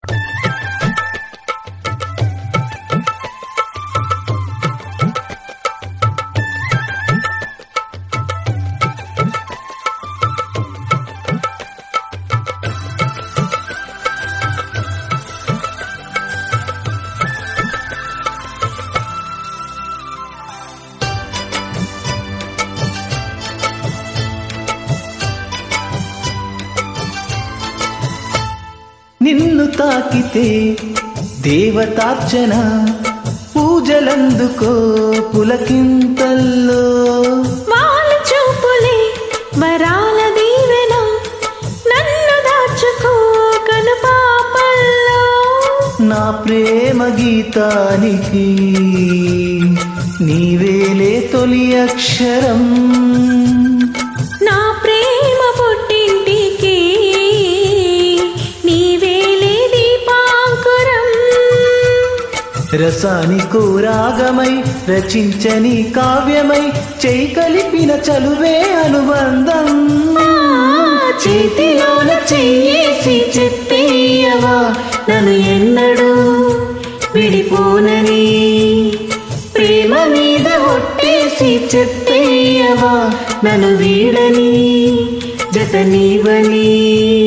నిన్ను తాకితే దేవతార్చన పూజలందుకో పులకింతల్లో వాళ్ళ చూపులే వరాల దీవెన నన్ను దాచుకో కను పాపల్లో నా ప్రేమ గీతానికి నీవేలే తొలి అక్షరం నా ప్రేమ పుట్టింటికి నీవేలే దీపాంకురం రసానికో రాగమై రచించని కావ్యమై చేయి కలిపిన చలువే అనుబంధం చేతిలోన చెయ్యేసి చెప్పేయవా నన్ను ఎన్నడూ విడిపోనని ప్రేమ మీద ఒట్టేసి చెప్పేయవా నన్ను వీడని జత నీవని